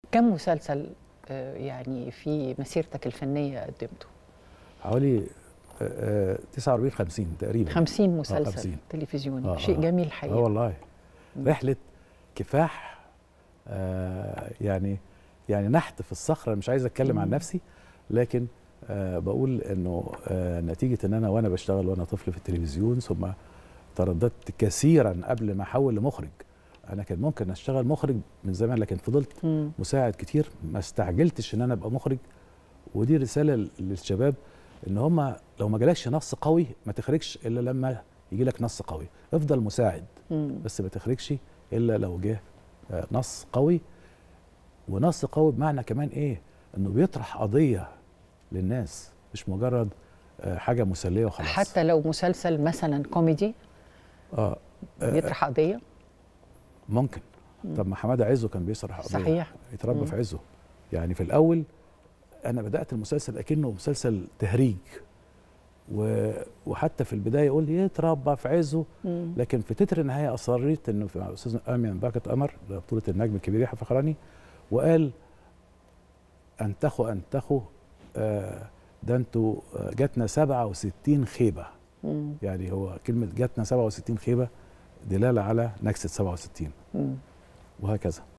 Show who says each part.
Speaker 1: كم مسلسل آه، يعني في مسيرتك الفنيه قدمته
Speaker 2: حوالي آه، آه، 49 50 تقريبا
Speaker 1: 50 مسلسل
Speaker 2: 50.
Speaker 1: تلفزيوني
Speaker 2: آه،
Speaker 1: شيء
Speaker 2: آه.
Speaker 1: جميل
Speaker 2: اه
Speaker 1: حقيقه
Speaker 2: والله رحله كفاح آه يعني يعني نحت في الصخره مش عايز اتكلم عن
Speaker 1: مم.
Speaker 2: نفسي لكن آه بقول انه آه نتيجه ان انا وانا بشتغل وانا طفل في التلفزيون ثم ترددت كثيرا قبل ما احول لمخرج انا كان ممكن اشتغل مخرج من زمان لكن فضلت
Speaker 1: مم.
Speaker 2: مساعد كتير ما استعجلتش ان انا ابقى مخرج ودي رساله للشباب ان هم لو ما جالكش نص قوي ما تخرجش الا لما يجي لك نص قوي افضل مساعد
Speaker 1: مم.
Speaker 2: بس ما تخرجش الا لو جه آه، نص قوي ونص قوي بمعنى كمان ايه انه بيطرح قضيه للناس مش مجرد آه، حاجه مسليه وخلاص
Speaker 1: حتى لو مسلسل مثلا كوميدي
Speaker 2: اه آه،
Speaker 1: بيطرح قضيه
Speaker 2: ممكن طب ما حماده عزه كان بيسرح قضيه
Speaker 1: صحيح
Speaker 2: اتربى
Speaker 1: مم.
Speaker 2: في عزه يعني في الاول انا بدات المسلسل اكنه مسلسل تهريج و... وحتى في البدايه يقول لي يتربى في عزه
Speaker 1: مم.
Speaker 2: لكن في تتر النهايه اصريت انه في استاذ امين باكت قمر بطوله النجم الكبير يحيى فخراني وقال انتخوا انتخوا آه ده انتوا آه، جاتنا 67 خيبه
Speaker 1: مم.
Speaker 2: يعني هو كلمه جاتنا 67 خيبه دلاله على نكسه 67
Speaker 1: مم.
Speaker 2: وهكذا